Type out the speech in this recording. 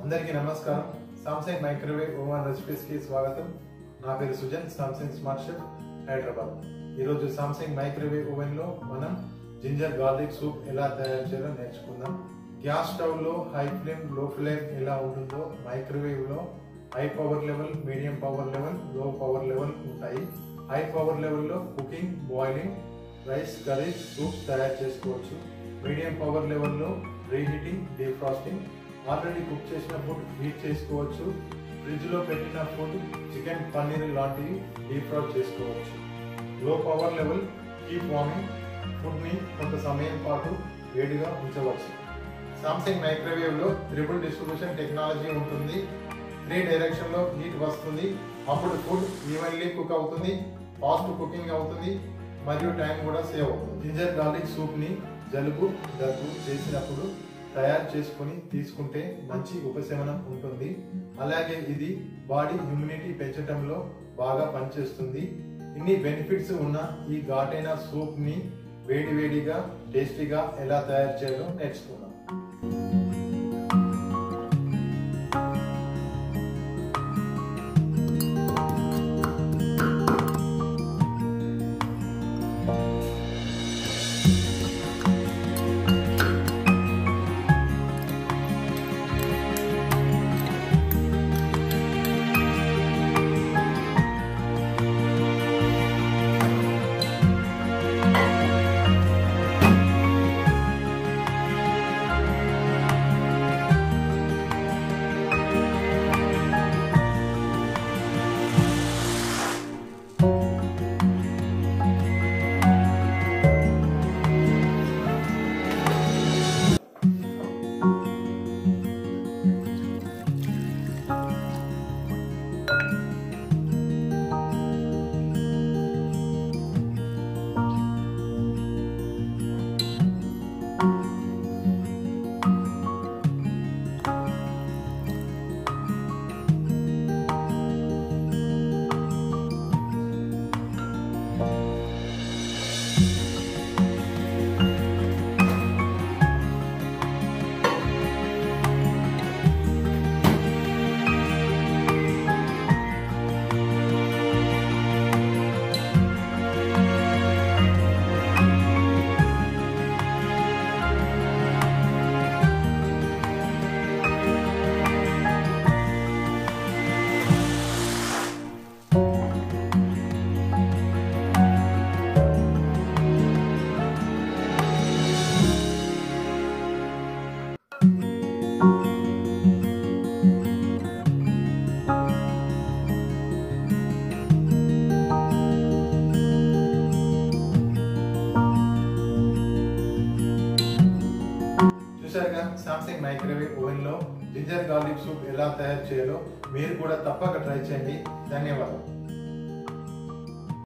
అందరికీ నమస్కారం Samsung microwave oven recipes కి స్వాగతం నా పేరు Sujan Samsung smart chef Hyderabad ఈరోజు సామ్సంగ్ మైక్రోవేవ్ ఓవెన్ లో మనం జింజర్ గార్లిక్ సూప్ ఎలా తయారు చేయాలో నేర్చుకుందాం గ్యాస్ స్టవ్ లో హై ఫ్లేమ్ లో ఫ్లేమ్ ఎలా ఉంటుందో మైక్రోవేవ్ లో high power level medium power level low power level ఉంటాయి హై పవర్ లెవెల్లో cooking boiling rice curries soups తయారు చేసుకోవచ్చు మీడియం పవర్ లెవెల్లో రీహీటింగ్ డీఫ్రాస్టింగ్ ఆల్రెడీ కుక్ చేసిన ఫుడ్ హీట్ చేసుకోవచ్చు ఫ్రిడ్జ్ లో పెట్టిన ఫుడ్ చికెన్ పన్నీర్ లాంటివి డీఫ్రాస్ట్ చేసుకోవచ్చు low power level keep warming food ని కొంత సమయం పాటు వేడిగా ఉంచవచ్చు సామ్సంగ్ మైక్రోవేవ్ లో త్రిబుల్ డిస్ట్రిబ్యూషన్ టెక్నాలజీ ఉంటుంది త్రీ డైరెక్షన్ లో హీట్ వస్తుంది అప్పుడు ఫుడ్ ఈవెన్లీ కుక్ అవుతుంది ఫాస్ట్ కుకింగ్ అవుతుంది మరియు టైం కూడా సేవ్ అవుతుంది జింజర్ గార్లిక్ సూప్ ని జలుబు దగ్గు చేసినప్పుడు తయారు చేసుకొని తీసుకుంటే మంచి ఉపశమనం ఉంటుంది అలాగే ఇది బాడీ ఇమ్యూనిటీ పెంచడంలో బాగా పనిచేస్తుంది ఇన్ని బెనిఫిట్స్ ఉన్న ఈ ఘాటైన సూప్ ని వేడివేడిగా టేస్టీగా ఎలా తయారు చేయాలో నేర్చుకుందాం చూసారుగా సామ్సంగ్ మైక్రోవేవ్ ఓవెన్ లో జింజర్ గార్లిక్ సూప్ ఎలా తయారు చేయాలో మీరు కూడా తప్పక ట్రై చేయండి ధన్యవాదాలు